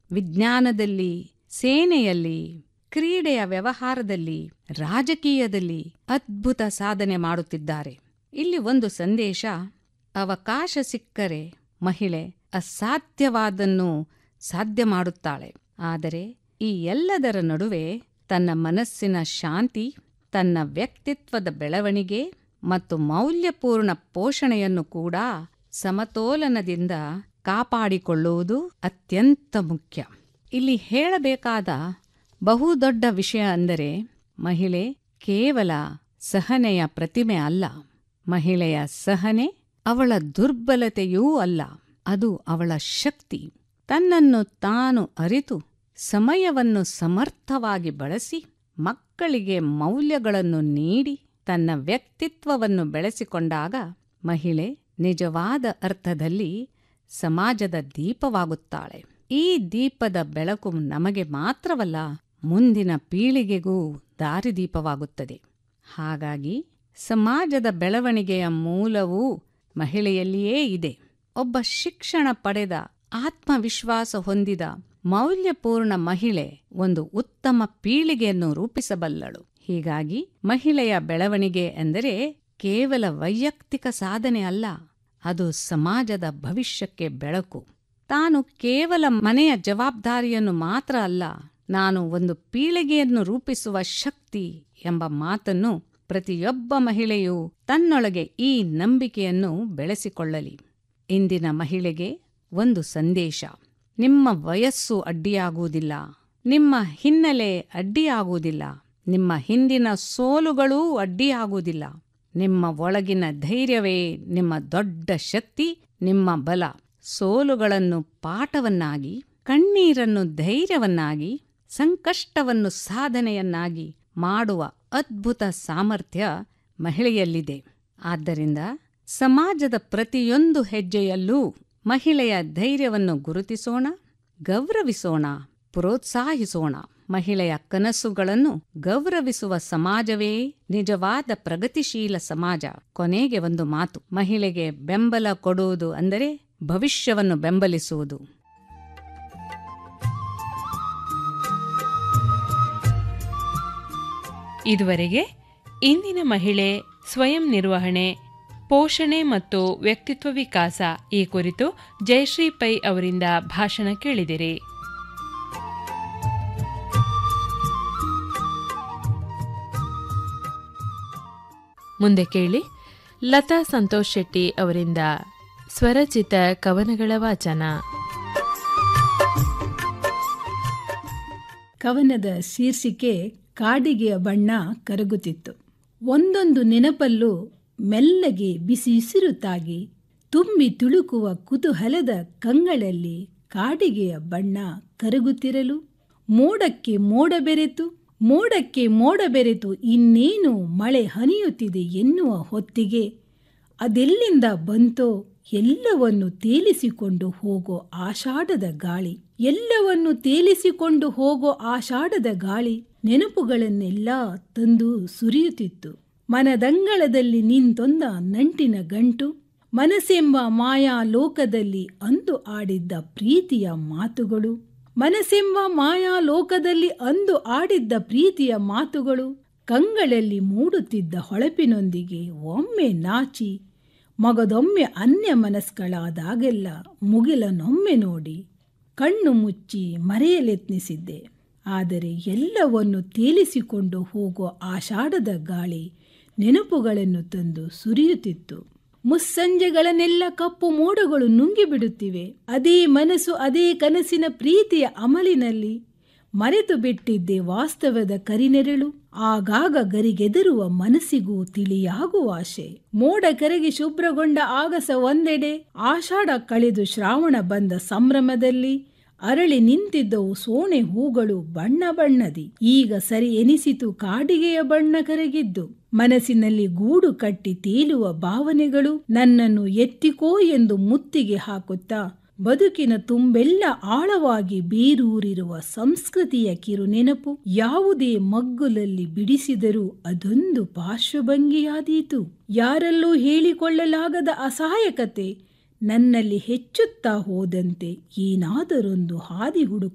ವಿಜ್ಞಾನದಲ್ಲಿ ಸೇನೆಯಲ್ಲಿ ಕ್ರೀಡೆಯ ವ್ಯವಹಾರದಲ್ಲಿ ರಾಜಕೀಯದಲ್ಲಿ ಅದ್ಭುತ ಸಾಧನೆ ಮಾಡುತ್ತಿದ್ದಾರೆ ಇಲ್ಲಿ ಒಂದು ಸಂದೇಶ ಅವಕಾಶ ಸಿಕ್ಕರೆ ಮಹಿಳೆ ಅಸಾಧ್ಯವಾದನ್ನು ಸಾಧ್ಯ ಮಾಡುತ್ತಾಳೆ ಆದರೆ ಈ ಎಲ್ಲದರ ನಡುವೆ ತನ್ನ ಮನಸ್ಸಿನ ಶಾಂತಿ ತನ್ನ ವ್ಯಕ್ತಿತ್ವದ ಬೆಳವಣಿಗೆ ಮತ್ತು ಮೌಲ್ಯಪೂರ್ಣ ಪೋಷಣೆಯನ್ನು ಕೂಡ ಸಮತೋಲನದಿಂದ ಕಾಪಾಡಿಕೊಳ್ಳುವುದು ಅತ್ಯಂತ ಮುಖ್ಯ ಇಲ್ಲಿ ಹೇಳಬೇಕಾದ ಬಹುದೊಡ್ಡ ವಿಷಯ ಅಂದರೆ ಮಹಿಳೆ ಕೇವಲ ಸಹನೆಯ ಪ್ರತಿಮೆ ಅಲ್ಲ ಮಹಿಳೆಯ ಸಹನೆ ಅವಳ ದುರ್ಬಲತೆಯೂ ಅಲ್ಲ ಅದು ಅವಳ ಶಕ್ತಿ ತನ್ನನ್ನು ತಾನು ಅರಿತು ಸಮಯವನ್ನು ಸಮರ್ಥವಾಗಿ ಬಳಸಿ ಮಕ್ಕಳಿಗೆ ಮೌಲ್ಯಗಳನ್ನು ನೀಡಿ ತನ್ನ ವ್ಯಕ್ತಿತ್ವವನ್ನು ಬೆಳೆಸಿಕೊಂಡಾಗ ಮಹಿಳೆ ನಿಜವಾದ ಅರ್ಥದಲ್ಲಿ ಸಮಾಜದ ದೀಪವಾಗುತ್ತಾಳೆ ಈ ದೀಪದ ಬೆಳಕು ನಮಗೆ ಮಾತ್ರವಲ್ಲ ಮುಂದಿನ ಪೀಳಿಗೆಗೂ ದಾರಿದೀಪವಾಗುತ್ತದೆ ಹಾಗಾಗಿ ಸಮಾಜದ ಬೆಳವಣಿಗೆಯ ಮೂಲವೂ ಮಹಿಳೆಯಲ್ಲಿಯೇ ಇದೆ ಒಬ್ಬ ಶಿಕ್ಷಣ ಪಡೆದ ಆತ್ಮವಿಶ್ವಾಸ ಹೊಂದಿದ ಮೌಲ್ಯಪೂರ್ಣ ಮಹಿಳೆ ಒಂದು ಉತ್ತಮ ಪೀಳಿಗೆಯನ್ನು ರೂಪಿಸಬಲ್ಲಳು ಹೀಗಾಗಿ ಮಹಿಳೆಯ ಬೆಳವಣಿಗೆ ಎಂದರೆ ಕೇವಲ ವೈಯಕ್ತಿಕ ಸಾಧನೆ ಅಲ್ಲ ಅದು ಸಮಾಜದ ಭವಿಷ್ಯಕ್ಕೆ ಬೆಳಕು ತಾನು ಕೇವಲ ಮನೆಯ ಜವಾಬ್ದಾರಿಯನ್ನು ಮಾತ್ರ ಅಲ್ಲ ನಾನು ಒಂದು ಪೀಳಿಗೆಯನ್ನು ರೂಪಿಸುವ ಶಕ್ತಿ ಎಂಬ ಮಾತನ್ನು ಪ್ರತಿಯೊಬ್ಬ ಮಹಿಳೆಯೂ ತನ್ನೊಳಗೆ ಈ ನಂಬಿಕೆಯನ್ನು ಬೆಳೆಸಿಕೊಳ್ಳಲಿ ಇಂದಿನ ಮಹಿಳೆಗೆ ಒಂದು ಸಂದೇಶ ನಿಮ್ಮ ವಯಸ್ಸು ಅಡ್ಡಿಯಾಗುವುದಿಲ್ಲ ನಿಮ್ಮ ಹಿನ್ನೆಲೆ ಅಡ್ಡಿಯಾಗುವುದಿಲ್ಲ ನಿಮ್ಮ ಹಿಂದಿನ ಸೋಲುಗಳೂ ಅಡ್ಡಿಯಾಗುವುದಿಲ್ಲ ನಿಮ್ಮ ಒಳಗಿನ ಧೈರ್ಯವೇ ನಿಮ್ಮ ದೊಡ್ಡ ಶಕ್ತಿ ನಿಮ್ಮ ಬಲ ಸೋಲುಗಳನ್ನು ಪಾಠವನ್ನಾಗಿ ಕಣ್ಣೀರನ್ನು ಧೈರ್ಯವನ್ನಾಗಿ ಸಂಕಷ್ಟವನ್ನು ಸಾಧನೆಯನ್ನಾಗಿ ಮಾಡುವ ಅದ್ಭುತ ಸಾಮರ್ಥ್ಯ ಮಹಿಳೆಯಲ್ಲಿದೆ ಆದ್ದರಿಂದ ಸಮಾಜದ ಪ್ರತಿಯೊಂದು ಹೆಜ್ಜೆಯಲ್ಲೂ ಮಹಿಳೆಯ ಧೈರ್ಯವನ್ನು ಗುರುತಿಸೋಣ ಗೌರವಿಸೋಣ ಪ್ರೋತ್ಸಾಹಿಸೋಣ ಮಹಿಳೆಯ ಕನಸುಗಳನ್ನು ಗೌರವಿಸುವ ಸಮಾಜವೇ ನಿಜವಾದ ಪ್ರಗತಿಶೀಲ ಸಮಾಜ ಕೊನೆಗೆ ಒಂದು ಮಾತು ಮಹಿಳೆಗೆ ಬೆಂಬಲ ಕೊಡುವುದು ಅಂದರೆ ಭವಿಷ್ಯವನ್ನು ಬೆಂಬಲಿಸುವುದು ಇದುವರೆಗೆ ಇಂದಿನ ಮಹಿಳೆ ಸ್ವಯಂ ನಿರ್ವಹಣೆ ಪೋಷಣೆ ಮತ್ತು ವ್ಯಕ್ತಿತ್ವ ವಿಕಾಸ ಈ ಕುರಿತು ಜಯಶ್ರೀ ಪೈ ಅವರಿಂದ ಭಾಷಣ ಕೇಳಿದಿರಿ ಮುಂದೆ ಕೇಳಿ ಲತಾ ಸಂತೋಷ್ ಶೆಟ್ಟಿ ಅವರಿಂದ ಸ್ವರಚಿತ ಕವನಗಳ ವಾಚನ ಕವನದ ಶೀರ್ಷಿಕೆ ಕಾಡಿಗೆಯ ಬಣ್ಣ ಕರಗುತ್ತಿತ್ತು ಒಂದೊಂದು ನೆನಪಲ್ಲೂ ಮೆಲ್ಲಗೆ ಬಿಸಿಸಿರು ತಾಗಿ ತುಂಬಿ ತುಳುಕುವ ಕುತೂಹಲದ ಕಂಗಳಲ್ಲಿ ಕಾಡಿಗೆಯ ಬಣ್ಣ ಕರಗುತ್ತಿರಲು ಮೋಡಕ್ಕೆ ಮೋಡ ಬೆರೆತು ಮೋಡಕ್ಕೆ ಮೋಡ ಬೆರೆತು ಇನ್ನೇನು ಮಳೆ ಹನಿಯುತ್ತಿದೆ ಎನ್ನುವ ಹೊತ್ತಿಗೆ ಅದೆಲ್ಲಿಂದ ಬಂತೋ ಎಲ್ಲವನ್ನು ತೇಲಿಸಿಕೊಂಡು ಹೋಗೋ ಆಷಾಢದ ಗಾಳಿ ಎಲ್ಲವನ್ನು ತೇಲಿಸಿಕೊಂಡು ಹೋಗೋ ಆಷಾಢದ ಗಾಳಿ ನೆನಪುಗಳನ್ನೆಲ್ಲ ತಂದು ಸುರಿಯುತ್ತಿತ್ತು ಮನದಂಗಳದಲ್ಲಿ ನಿಂತೊಂದ ನಂಟಿನ ಗಂಟು ಮನಸ್ಸೆಂಬ ಮಾಯಾ ಲೋಕದಲ್ಲಿ ಅಂದು ಆಡಿದ್ದ ಪ್ರೀತಿಯ ಮಾತುಗಳು ಮನಸ್ಸೆಂಬ ಮಾಯಾ ಲೋಕದಲ್ಲಿ ಅಂದು ಆಡಿದ್ದ ಪ್ರೀತಿಯ ಮಾತುಗಳು ಕಂಗಳಲ್ಲಿ ಮೂಡುತ್ತಿದ್ದ ಹೊಳಪಿನೊಂದಿಗೆ ಒಮ್ಮೆ ನಾಚಿ ಮಗದೊಮ್ಮೆ ಅನ್ಯ ಮನಸ್ಕಳಾದಾಗೆಲ್ಲ ಮುಗಿಲನೊಮ್ಮೆ ನೋಡಿ ಕಣ್ಣು ಮುಚ್ಚಿ ಮರೆಯಲೆತ್ನಿಸಿದ್ದೆ ಆದರೆ ಎಲ್ಲವನ್ನು ತೇಲಿಸಿಕೊಂಡು ಹೋಗೋ ಆಷಾಢದ ಗಾಳಿ ನೆನಪುಗಳನ್ನು ತಂದು ಸುರಿಯುತ್ತಿತ್ತು ಮುಸ್ಸಂಜೆಗಳನ್ನೆಲ್ಲ ಕಪ್ಪು ಮೋಡಗಳು ನುಂಗಿಬಿಡುತ್ತಿವೆ ಅದೇ ಮನಸ್ಸು ಅದೇ ಕನಸಿನ ಪ್ರೀತಿಯ ಅಮಲಿನಲ್ಲಿ ಮರೆತು ಬಿಟ್ಟಿದ್ದೆ ವಾಸ್ತವದ ಕರಿನೆರಳು ಆಗಾಗ ಗರಿಗೆದರುವ ಮನಸ್ಸಿಗೂ ತಿಳಿಯಾಗುವ ಆಶೆ ಮೋಡ ಕರಗಿ ಶುಭ್ರಗೊಂಡ ಆಗಸ ಒಂದೆಡೆ ಆಷಾಢ ಕಳೆದು ಶ್ರಾವಣ ಬಂದ ಸಂಭ್ರಮದಲ್ಲಿ ಅರಳಿ ನಿಂತಿದ್ದವು ಸೋಣೆ ಹೂಗಳು ಬಣ್ಣ ಬಣ್ಣದಿ ಈಗ ಸರಿ ಎನಿಸಿತು ಕಾಡಿಗೆಯ ಬಣ್ಣ ಕರಗಿದ್ದು ಮನಸ್ಸಿನಲ್ಲಿ ಗೂಡು ಕಟ್ಟಿ ತೇಲುವ ಭಾವನೆಗಳು ನನ್ನನ್ನು ಎತ್ತಿಕೋ ಎಂದು ಮುತ್ತಿಗೆ ಹಾಕುತ್ತಾ ಬದುಕಿನ ತುಂಬೆಲ್ಲ ಆಳವಾಗಿ ಬೇರೂರಿರುವ ಸಂಸ್ಕೃತಿಯ ಕಿರು ನೆನಪು ಯಾವುದೇ ಮಗ್ಗುಲಲ್ಲಿ ಬಿಡಿಸಿದರೂ ಅದೊಂದು ಪಾರ್ಶ್ವಭಂಗಿಯಾದೀತು ಯಾರಲ್ಲೂ ಹೇಳಿಕೊಳ್ಳಲಾಗದ ಅಸಹಾಯಕತೆ ನನ್ನಲ್ಲಿ ಹೆಚ್ಚುತ್ತಾ ಹೋದಂತೆ ಏನಾದರೊಂದು ಹಾದಿ ಹುಡುಕು